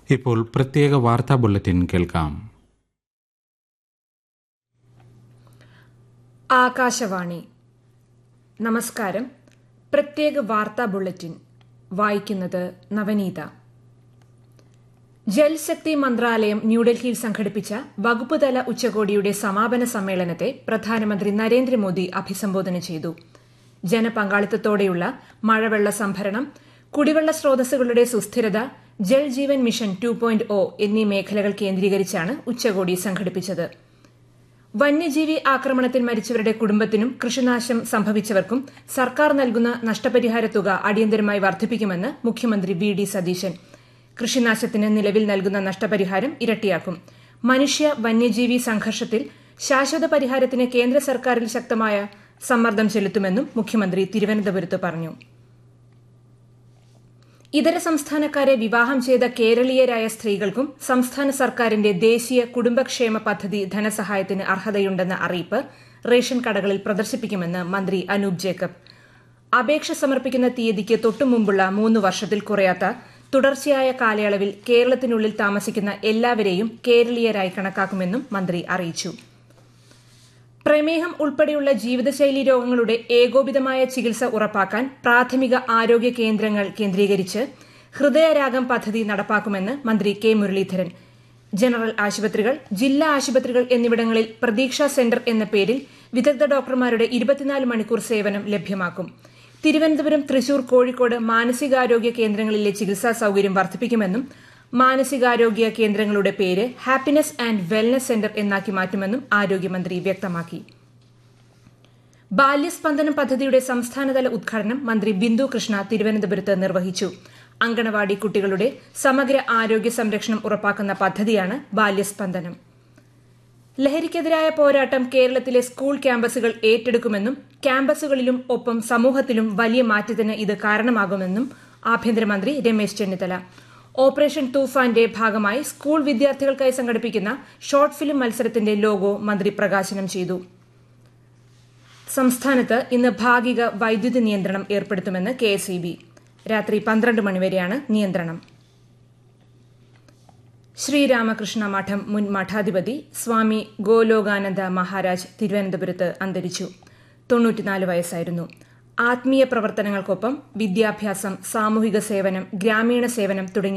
ഇപ്പോൾ പ്രത്യേക വാർത്താ ബുള്ളറ്റിൻ കേൾക്കാം ആകാശവാണി നമസ്കാരം പ്രത്യേക വാർത്താ ബുള്ളറ്റിൻ വായിക്കുന്നത് നവനീത ജൽശക്തി മന്ത്രാലയം ന്യൂഡൽഹിയിൽ സംഘടിപ്പിച്ച വകുപ്പുതല ഉച്ചകോടിയുടെ സമാപന സമ്മേളനത്തെ പ്രധാനമന്ത്രി നരേന്ദ്രമോദി അഭിസംബോധന ചെയ്തു ജനപങ്കാളിത്തത്തോടെയുള്ള മഴവെള്ള സംഭരണം കുടിവെള്ള സ്രോതസ്സുകളുടെ സുസ്ഥിരത Jal Jeevan mission two point O എന്നീ മേഖലകൾ കേന്ദ്രീകരിച്ചാണ് ഉച്ചകോടി സംഘടിപ്പിച്ചത് വന്യജീവി ആക്രമണത്തിൽ മരിച്ചവരുടെ കുടുംബത്തിനും കൃഷിനാശം സംഭവിച്ചവർക്കും സർക്കാർ നൽകുന്ന നഷ്ടപരിഹാര തുക അടിയന്തരമായി വർദ്ധിപ്പിക്കുമെന്ന് മുഖ്യമന്ത്രി വി ഡി സതീശൻ കൃഷിനാശത്തിന് നിലവിൽ നൽകുന്ന നഷ്ടപരിഹാരം ഇരട്ടിയാക്കും മനുഷ്യ വന്യജീവി സംഘർഷത്തിൽ ശാശ്വത പരിഹാരത്തിന് കേന്ദ്ര സർക്കാരിൽ ശക്തമായ സമ്മർദ്ദം ചെലുത്തുമെന്നും മുഖ്യമന്ത്രി തിരുവനന്തപുരത്ത് പറഞ്ഞു ഇതര സംസ്ഥാനക്കാരെ വിവാഹം ചെയ്ത കേരളീയരായ സ്ത്രീകൾക്കും സംസ്ഥാന സർക്കാരിന്റെ ദേശീയ കുടുംബക്ഷേമ പദ്ധതി ധനസഹായത്തിന് അർഹതയുണ്ടെന്ന അറിയിപ്പ് റേഷൻ കടകളിൽ പ്രദർശിപ്പിക്കുമെന്ന് മന്ത്രി അനൂപ് ജേക്കബ് അപേക്ഷ സമർപ്പിക്കുന്ന തീയതിക്ക് തൊട്ടുമുമ്പുള്ള മൂന്ന് വർഷത്തിൽ കുറയാത്ത തുടർച്ചയായ കാലയളവിൽ കേരളത്തിനുള്ളിൽ താമസിക്കുന്ന എല്ലാവരെയും കേരളീയരായി കണക്കാക്കുമെന്നും മന്ത്രി അറിയിച്ചു പ്രമേഹം ഉൾപ്പെടെയുള്ള ജീവിതശൈലി രോഗങ്ങളുടെ ഏകോപിതമായ ചികിത്സ ഉറപ്പാക്കാൻ പ്രാഥമിക ആരോഗ്യ കേന്ദ്രങ്ങൾ കേന്ദ്രീകരിച്ച് ഹൃദയരാഗം പദ്ധതി നടപ്പാക്കുമെന്ന് മന്ത്രി കെ മുരളീധരൻ ജനറൽ ആശുപത്രികൾ ജില്ലാ ആശുപത്രികൾ എന്നിവിടങ്ങളിൽ പ്രതീക്ഷാ സെന്റർ എന്ന പേരിൽ വിദഗ്ധ ഡോക്ടർമാരുടെ ഇരുപത്തിനാല് മണിക്കൂർ സേവനം ലഭ്യമാക്കും തിരുവനന്തപുരം തൃശൂർ കോഴിക്കോട് മാനസികാരോഗ്യ കേന്ദ്രങ്ങളിലെ ചികിത്സാ സൌകര്യം വർദ്ധിപ്പിക്കുമെന്നും മാനസികാരോഗ്യ കേന്ദ്രങ്ങളുടെ പേര് ഹാപ്പിനെസ് ആൻഡ് വെൽനസ് സെന്റർ എന്നാക്കി മാറ്റുമെന്നും ആരോഗ്യമന്ത്രി വ്യക്തമാക്കി ബാല്യസ്പന്ദനം പദ്ധതിയുടെ സംസ്ഥാനതല ഉദ്ഘാടനം മന്ത്രി ബിന്ദു കൃഷ്ണ തിരുവനന്തപുരത്ത് നിർവഹിച്ചു അങ്കണവാടി കുട്ടികളുടെ സമഗ്ര ആരോഗ്യ സംരക്ഷണം ഉറപ്പാക്കുന്ന പദ്ധതിയാണ് ബാല്യസ്പന്ദനം ലഹരിക്കെതിരായ പോരാട്ടം കേരളത്തിലെ സ്കൂൾ ക്യാമ്പസുകൾ ഏറ്റെടുക്കുമെന്നും ക്യാമ്പസുകളിലും ഒപ്പം സമൂഹത്തിലും വലിയ മാറ്റത്തിന് ഇത് കാരണമാകുമെന്നും ആഭ്യന്തരമന്ത്രി രമേശ് ചെന്നിത്തല ഓപ്പറേഷൻ തൂഫാന്റെ ഭാഗമായി സ്കൂൾ വിദ്യാർത്ഥികൾക്കായി സംഘടിപ്പിക്കുന്ന ഷോർട്ട് ഫിലിം മത്സരത്തിന്റെ ലോഗോ മന്ത്രി പ്രകാശനം ചെയ്തു സംസ്ഥാനത്ത് ഇന്ന് ഭാഗിക വൈദ്യുതി നിയന്ത്രണം ഏർപ്പെടുത്തുമെന്ന് കെ രാത്രി പന്ത്രണ്ട് മണിവരെയാണ് നിയന്ത്രണം ശ്രീരാമകൃഷ്ണ മഠം മുൻ മഠാധിപതി സ്വാമി ഗോലോകാനന്ദ മഹാരാജ് തിരുവനന്തപുരത്ത് അന്തരിച്ചു തൊണ്ണൂറ്റിനാല് വയസ്സായിരുന്നു ആത്മീയ പ്രവർത്തനങ്ങൾക്കൊപ്പം വിദ്യാഭ്യാസം സാമൂഹിക സേവനം ഗ്രാമീണ സേവനം തുടങ്ങിയ